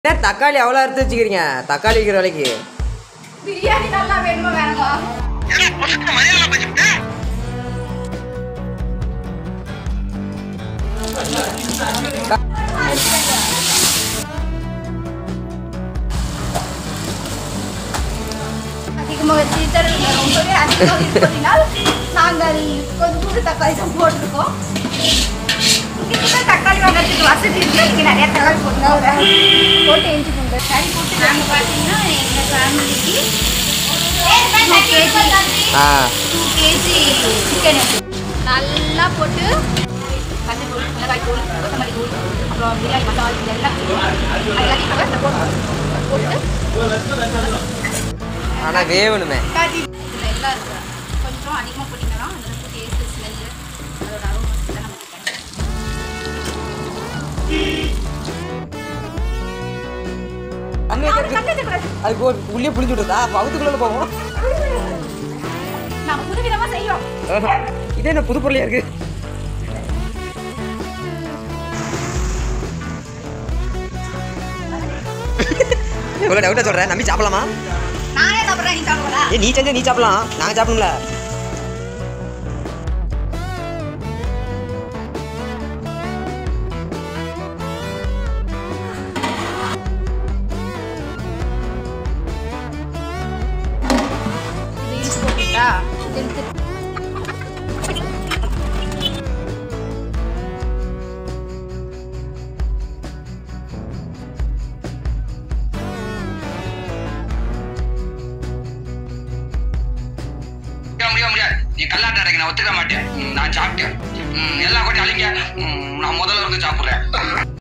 என்ன தக்காளி அவ்வளோ அறுத்து வச்சுக்கிறீங்க தக்காளி விற்கிற விலைக்கு பிரியாணி நல்லா வேணுமா வேணுமா அதிகமாக சீத்தர் ரொம்பவே அதிகமாக இருப்பதினால் நாங்கள் கொஞ்சம் கூட தக்காளி தான் போட்டிருக்கோம் இங்கே தக்காளி வாங்குறதுக்கு வசதி இருக்கு இங்கே நிறைய தக்காளி போட்டுருக்காங்க போட்டு எஞ்சிக்கோங்க கறி போட்டு நாங்கள் பார்த்தீங்கன்னா எங்கள் ஃபேமிலிக்கு டூ கேஜி ஆ டூ கேஜி சிக்கன் நல்லா போட்டு மஞ்சள் தூள் மிளகாய் தூள் கொத்தமல்லி தூள் அப்புறம் பிரியாணி மசாலா இது எல்லாம் அது எல்லாத்தையும் போட்டு போட்டு போட்டு ஆனால் வேவணுமே இதில் எல்லாம் இருக்கு கொஞ்சம் அதிகமாக போட்டிங்கன்னா அந்த டேஸ்ட் ஸ்மெல்லு அதோட அரோமாஸ் எல்லாம் நமக்கு கிடைக்கும் தண்ணி அவரு வைக்கிறதுக்கு தண்ணி ஊத்தக்கூடாது. அதுக்கு ஒரு உள்ளே புளிஞ்சு விட்டுதா பகுத்துக்குள்ளே போவோம் நாம புதுவிதமா செய்யறோம் இதே என்ன புது பொருளையா இருக்கு இவ்வளோ டவுட்டாக சொல்கிறேன் நம்பி சாப்பிடலாமா நானே சாப்பிட்றேன் நீ சாப்பிடுவா ஏ நீ செஞ்சா நீ சாப்பிடலாம் நாங்கள் சாப்பிடணும்ல இது இழுத்து போட்டுட்டா இது இழுத்து முடியாது முடியாது முடியாது நீ கல்லாட்ட அடைக்க நான் ஒத்துக்க மாட்டேன் ம், நான் சாப்பிட்டேன் ம், எல்லா கொட்டி அழிங்க ம், நான் முதல்ல இருந்து சாப்பிடுறேன்